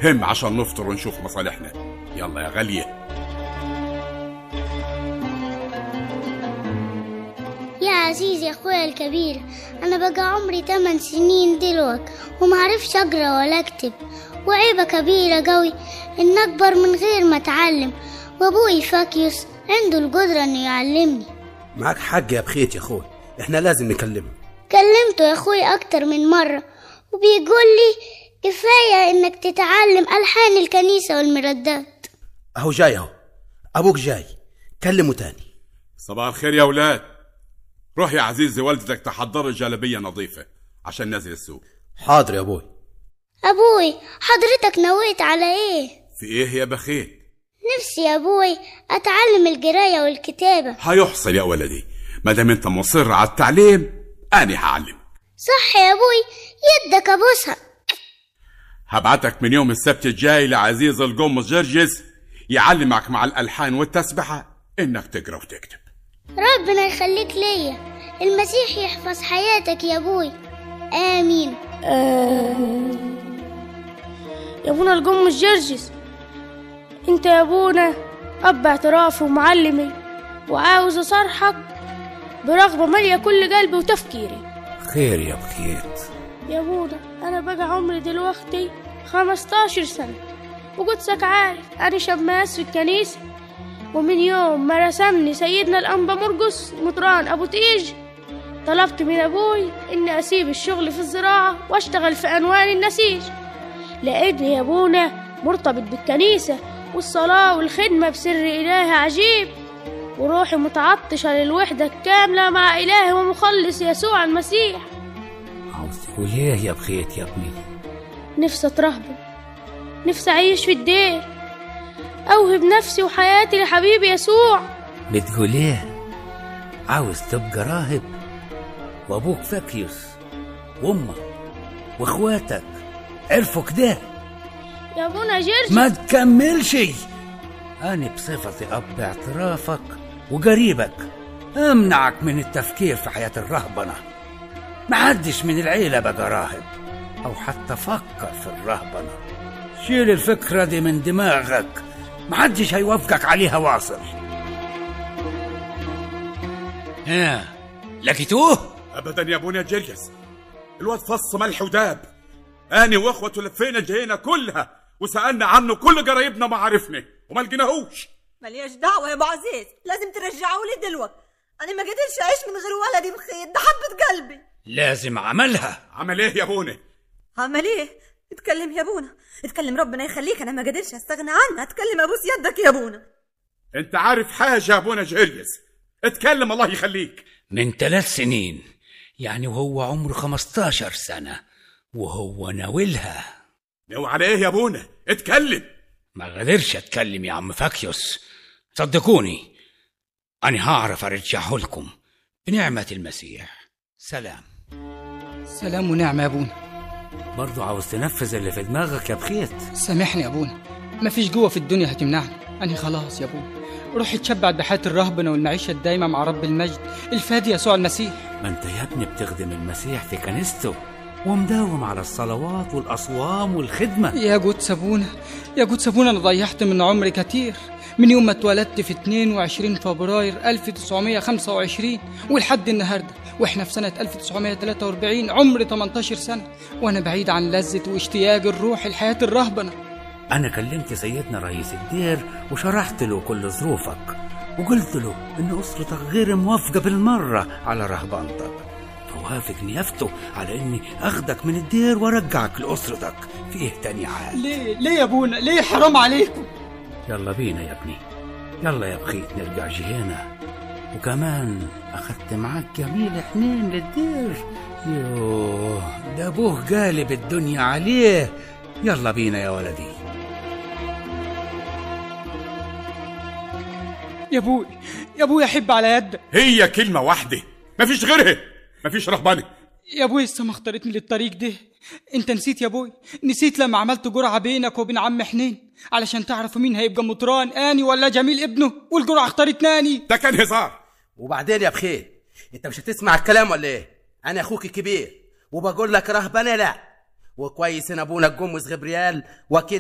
هم عشان نفطر ونشوف مصالحنا يلا يا غالية يا عزيزي يا اخويا الكبير انا بقى عمري 8 سنين دلوقتي ومعرفش اقرا ولا اكتب وعيبة كبيرة قوي ان اكبر من غير ما اتعلم وابوي فاكيوس عنده القدرة انه يعلمني معاك حق يا بخيت يا اخوي احنا لازم نكلمه كلمته يا اخوي اكتر من مرة وبيقول لي كفاية انك تتعلم الحان الكنيسة والمردات اهو جاي اهو ابوك جاي كلمه تاني صباح الخير يا ولاد روح يا عزيزي والدتك تحضر جلبية نظيفة عشان نازل السوق حاضر يا ابوي ابوي حضرتك نويت على ايه في ايه يا بخيت نفسي يا ابوي اتعلم القراية والكتابة هيحصل يا ولدي ما دام انت مصر على التعليم انا هعلمك صح يا ابوي يدك ابوسها هبعتك من يوم السبت الجاي لعزيز القمص جرجس يعلمك مع الالحان والتسبحه انك تقرا وتكتب ربنا يخليك ليا المسيح يحفظ حياتك يا ابوي امين يا ابونا القمص جرجس انت يا ابونا اب اعترافي ومعلمي وعاوز اصرحك برغبة مالية كل قلبي وتفكيري خير يا بخيت يا ابونا انا بقى عمري دلوقتي 15 سنة وقدسك عارف انا شماس في الكنيسة ومن يوم ما رسمني سيدنا الانبا مرقس مطران ابو تيج طلبت من ابوي اني اسيب الشغل في الزراعة واشتغل في انوان النسيج لاني يا ابونا مرتبط بالكنيسة والصلاة والخدمة بسر إلهي عجيب وروحي متعطشة للوحدة الكاملة مع إلهي ومخلص يسوع المسيح عاوز تقول ايه يا بخيت يا ابني نفسي أترهبن نفسي أعيش في الدير أوهب نفسي وحياتي لحبيبي يسوع بتقول ايه عاوز تبقى راهب وابوك فاكيوس وامك واخواتك عرفوا كده يا أبونا جرجس ما تكملش انا بصفتي اب اعترافك وقريبك امنعك من التفكير في حياة الرهبنة محدش من العيلة بقى راهب او حتى فكر في الرهبنة شيل الفكرة دي من دماغك محدش هيوافقك عليها واصل ها لقيتوه ابدا يا ابونا جرجس الواد فص ملح وداب انا واخوته لفينا جهينا كلها وسالنا عنه كل قرايبنا ما عرفنا وما لقيناهوش ملياش دعوة يا ابو عزيز لازم ترجعوا لي دلوقتي انا ما قدرش اعيش من غير ولدي بخير ده حبة قلبي لازم عملها عمل ايه يا ابونا عمل ايه اتكلم يا ابونا اتكلم ربنا يخليك انا ما قدرش استغنى عنها اتكلم ابوس يدك يا ابونا انت عارف حاجه يا ابونا جرجس اتكلم الله يخليك من ثلاث سنين يعني وهو عمره 15 سنة وهو ناولها ناوي على ايه يا ابونا اتكلم ما قدرش اتكلم يا عم فاكيوس صدقوني انا هعرف ارجعه لكم بنعمة المسيح سلام سلام ونعمة يا ابونا برضو عاوز تنفذ اللي في دماغك يا بخيت سامحني يا ابونا مفيش جوه في الدنيا هتمنعني أنا خلاص يا ابونا روحي اتشبعت بحياة الرهبنة والمعيشة الدايمة مع رب المجد الفادي يسوع المسيح ما انت يا ابني بتخدم المسيح في كنيسته ومداوم على الصلوات والأصوام والخدمة يا جود سابونا يا جود سابونا أنا ضيعت من عمري كتير من يوم ما اتولدت في 22 فبراير 1925 ولحد النهارده واحنا في سنة 1943 عمري 18 سنة وانا بعيد عن لذة واشتياق الروح لحياة الرهبنة أنا كلمت سيدنا رئيس الدير وشرحت له كل ظروفك وقلت له إن أسرتك غير موافقة بالمرة على رهبانتك فوافق نيافته على إني أخدك من الدير وأرجعك لأسرتك في إيه تاني عاد ليه ليه يا ابونا ليه حرام عليكم يلا بينا يا ابني يلا يا بخيت نرجع جهينا وكمان أخدت معاك جميل حنين للدير يوه ده أبوه قالب الدنيا عليه يلا بينا يا ولدي يا ابوي يا ابوي احب على يدك هي كلمه واحده مفيش غيرها مفيش رهبنه يا ابوي السما اختارتني للطريق ده انت نسيت يا ابوي نسيت لما عملت جرعه بينك وبين عم حنين علشان تعرفوا مين هيبقى مطران اني ولا جميل ابنه والجرعه اختارتني اني ده كان هزار وبعدين يا بخيت انت مش هتسمع الكلام ولا ايه انا اخوك الكبير وبقول لك رهبنه لا وكويس ان ابونا الجمز غبريال وكيل